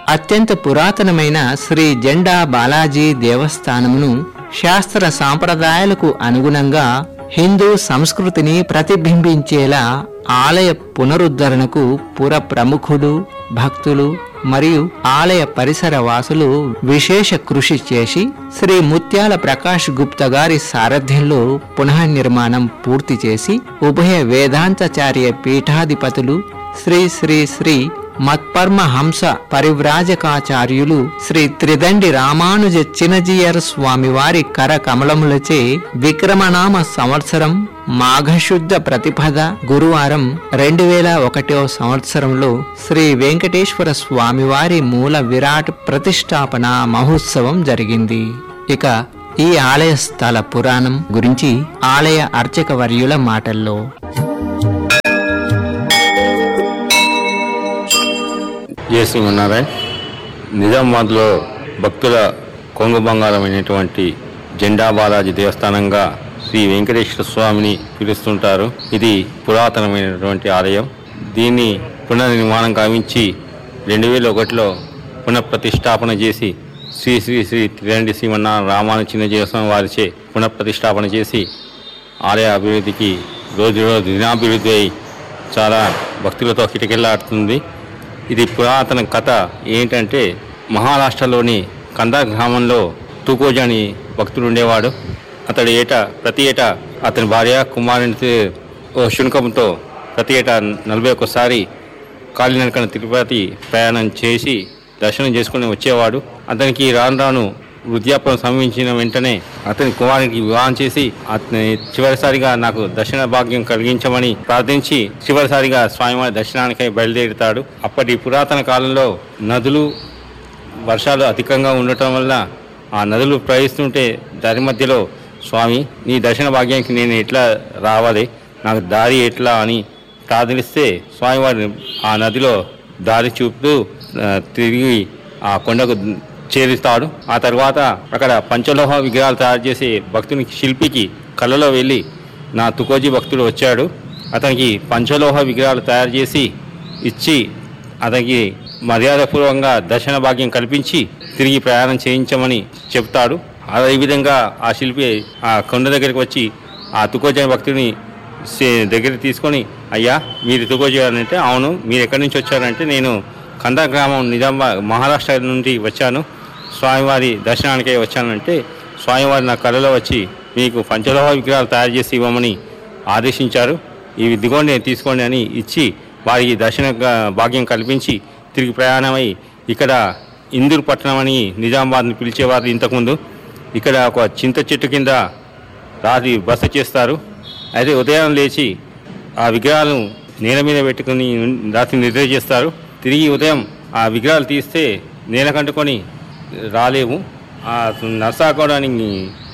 అత్యంత పురాతనమైన శ్రీ జెండా బాలాజీ దేవస్థానమును శాస్త్ర సాంప్రదాయాలకు అనుగుణంగా హిందూ సంస్కృతిని ప్రతిబింబించేలా ఆలయ పునరుద్ధరణకు పుర ప్రముఖులు భక్తులు మరియు ఆలయ పరిసర వాసులు విశేష కృషి చేసి శ్రీ ముత్యాల ప్రకాష్ గుప్తా గారి సారథ్యంలో పునఃనిర్మాణం పూర్తి చేసి ఉభయ వేదాంతాచార్య పీఠాధిపతులు శ్రీ శ్రీ శ్రీ మత్పర్మ హంస పరివ్రాజకాచార్యులు శ్రీ త్రిదండి రామానుజ చినజీయర్ స్వామివారి కర కమలములచే విక్రమనామ సంవత్సరం మాఘశుద్ధ ప్రతిపద గురువారం రెండు వేల ఒకటో సంవత్సరంలో శ్రీ వెంకటేశ్వర స్వామివారి మూల విరాట్ ప్రతిష్టాపన మహోత్సవం జరిగింది ఇక ఈ ఆలయ స్థల పురాణం గురించి ఆలయ అర్చక వర్యుల మాటల్లో జయ శ్రీమన్నారాయణ నిజామాబాద్లో భక్తుల కొంగు బంగారమైనటువంటి జెండా బాలాజీ దేవస్థానంగా శ్రీ వెంకటేశ్వర స్వామిని పిలుస్తుంటారు ఇది పురాతనమైనటువంటి ఆలయం దీన్ని పునర్నిర్మాణం కావించి రెండు వేల ఒకటిలో పునఃప్రతిష్టాపన చేసి శ్రీ శ్రీ శ్రీ త్రిరండి శ్రీమన్న రామాను చిన్నజీవస్వామి వారిచే పునఃప్రతిష్టాపన చేసి ఆలయ అభివృద్ధికి రోజు రోజు దినాభివృద్ధి అయి చాలా భక్తులతో కిటకిల్లాడుతుంది ఇది పురాతన కథ ఏంటంటే మహారాష్ట్రలోని కందా గ్రామంలో తూకోజ అని భక్తుడు ఉండేవాడు అతడు ఏటా ప్రతి ఏటా అతని భార్య కుమారునితో ఓ శునకంతో ప్రతి ఏటా నలభై ఒక్కసారి కాలినడకన తిరుపతి ప్రయాణం చేసి దర్శనం చేసుకుని వచ్చేవాడు అతనికి రాను రాను వృద్ధాపం సమీపించిన వెంటనే అతని కుమారునికి వివాహం చేసి అతని చివరిసారిగా నాకు దర్శన భాగ్యం కలిగించమని ప్రార్థించి చివరిసారిగా స్వామివారి దర్శనానికై బయలుదేరుతాడు అప్పటి పురాతన కాలంలో నదులు వర్షాలు అధికంగా ఉండటం వల్ల ఆ నదులు ప్రవహిస్తుంటే దారి మధ్యలో స్వామి నీ దర్శన భాగ్యానికి నేను ఎట్లా రావాలి నాకు దారి ఎట్లా అని ప్రార్థనిస్తే స్వామివారి ఆ నదిలో దారి చూపుతూ ఆ, తిరిగి ఆ కొండకు చేరుస్తాడు ఆ తర్వాత అక్కడ పంచలోహ విగ్రహాలు తయారు చేసే భక్తునికి శిల్పికి కళ్ళలో వెళ్ళి నా తుకోజీ భక్తుడు వచ్చాడు అతనికి పంచలోహ విగ్రహాలు తయారు చేసి ఇచ్చి అతనికి మర్యాదపూర్వకంగా దర్శన భాగ్యం కల్పించి తిరిగి ప్రయాణం చేయించమని చెప్తాడు అదేవిధంగా ఆ శిల్పి ఆ కొండ దగ్గరికి వచ్చి ఆ తుకోజ భక్తుడిని సే- దగ్గరికి తీసుకొని అయ్యా మీరు తుకోజీ అని అంటే అవును మీరు ఎక్కడి నుంచి వచ్చారంటే నేను కందా గ్రామం నిజామాబాద్ మహారాష్ట్ర నుండి వచ్చాను స్వామివారి దర్శనానికే వచ్చానంటే స్వామివారి నా కళలో వచ్చి మీకు పంచలోహ విగ్రహాలు తయారు చేసి ఇవ్వమని ఆదేశించారు ఇవి దిగోండి తీసుకోండి అని ఇచ్చి వారికి దర్శన గ- భాగ్యం కల్పించి తిరిగి ప్రయాణమై ఇక్కడ ఇందూరు పట్టణం అని నిజామాబాద్ని పిలిచేవారు ఇంతకుముందు ఇక్కడ ఒక చింత చెట్టు కింద రాత్రి బస చేస్తారు అయితే ఉదయం లేచి ఆ విగ్రహాలను నేల మీద పెట్టుకుని రాత్రి నిద్ర చేస్తారు తిరిగి ఉదయం ఆ విగ్రహాలు తీస్తే నేల కంటుకొని రాలేవు ఆ నర్సాకోవడానికి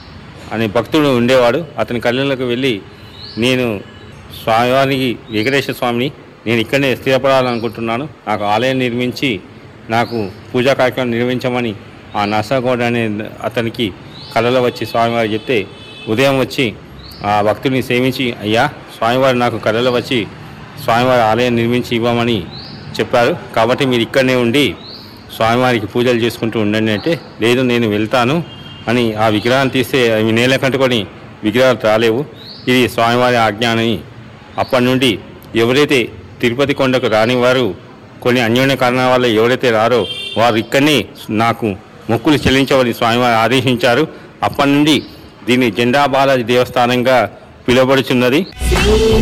అనే భక్తుడు ఉండేవాడు అతని కళ్ళలోకి వెళ్ళి నేను స్వామివారికి వెంకటేశ్వర స్వామిని నేను ఇక్కడనే స్థిరపడాలనుకుంటున్నాను నాకు ఆలయం నిర్మించి నాకు పూజా కార్యక్రమం నిర్వహించమని ఆ నర్సాగౌడ్ అనే అతనికి కళలో వచ్చి స్వామివారు చెప్తే ఉదయం వచ్చి ఆ భక్తుడిని సేవించి అయ్యా స్వామివారు నాకు కళలో వచ్చి స్వామివారి ఆలయం నిర్మించి ఇవ్వమని చెప్పారు కాబట్టి మీరు ఇక్కడనే ఉండి స్వామివారికి పూజలు చేసుకుంటూ ఉండండి అంటే లేదు నేను వెళ్తాను అని ఆ విగ్రహాన్ని తీస్తే అవి నేల కంటుకొని విగ్రహాలు రాలేవు ఇది స్వామివారి ఆజ్ఞ అని అప్పటి నుండి ఎవరైతే తిరుపతి కొండకు రాని వారు కొన్ని అన్యోన్య కారణాల వల్ల ఎవరైతే రారో వారు ఇక్కడనే నాకు మొక్కులు చెల్లించవని స్వామివారు ఆదేశించారు అప్పటి నుండి దీన్ని జెండా బాలాజీ దేవస్థానంగా పిలువబడుచున్నది శ్రీ